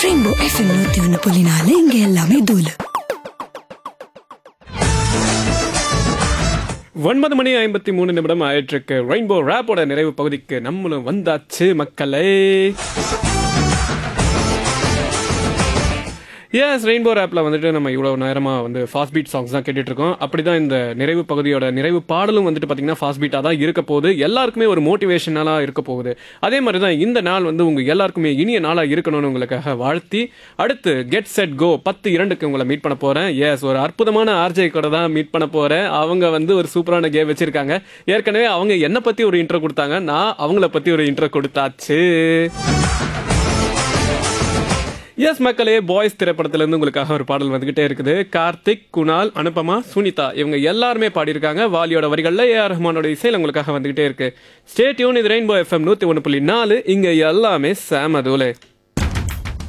rainbow FM நூத்தி ஒண்ணு புள்ளி நாலு இங்க எல்லாமே தூளு ஒன்பது மணி ஐம்பத்தி மூணு நிமிடம் ஆயிட்டிருக்கு ரெயின்போ ரேப்போட நிறைவு பகுதிக்கு நம்மளும் வந்தாச்சு மக்களே எஸ் ரெயின்போ ரேப்பில் வந்துட்டு நம்ம இவ்வளோ நேரமாக வந்து ஃபாஸ்ட் பீட் சாங்ஸ் தான் கேட்டுட்டு இருக்கோம் அப்படி தான் இந்த நிறைவு பகுதியோட நிறைவு பாடலும் வந்துட்டு பார்த்தீங்கன்னா ஃபாஸ்ட் பீட்டாக தான் இருக்க போகுது எல்லாருக்குமே ஒரு மோட்டிவேஷனலாக இருக்க போகுது அதே மாதிரி தான் இந்த நாள் வந்து உங்கள் எல்லாருக்குமே இனிய நாளாக இருக்கணும்னு உங்களுக்காக வாழ்த்தி அடுத்து கெட் செட் கோ பத்து இரண்டுக்கு உங்களை மீட் பண்ண போகிறேன் எஸ் ஒரு அற்புதமான ஆர்ஜே கூட தான் மீட் பண்ண போகிறேன் அவங்க வந்து ஒரு சூப்பரான கேம் வச்சுருக்காங்க ஏற்கனவே அவங்க என்னை பற்றி ஒரு இன்ட்ரோ கொடுத்தாங்க நான் அவங்கள பற்றி ஒரு இன்ட்ரோ கொடுத்தாச்சு எஸ் மக்களே பாய்ஸ் திரைப்படத்திலிருந்து உங்களுக்காக ஒரு பாடல் வந்துகிட்டே இருக்குது கார்த்திக் குணால் அனுபமா சுனிதா இவங்க எல்லாருமே பாடியிருக்காங்க வாலியோட வரிகளில் ஏ ஆர் ரஹ்மானோட இசையில் உங்களுக்காக வந்துகிட்டே இருக்கு ஸ்டேட்யூன் இது ரெயின்போ எஃப்எம் நூற்றி ஒன்று புள்ளி நாலு இங்கே எல்லாமே சேம தூளே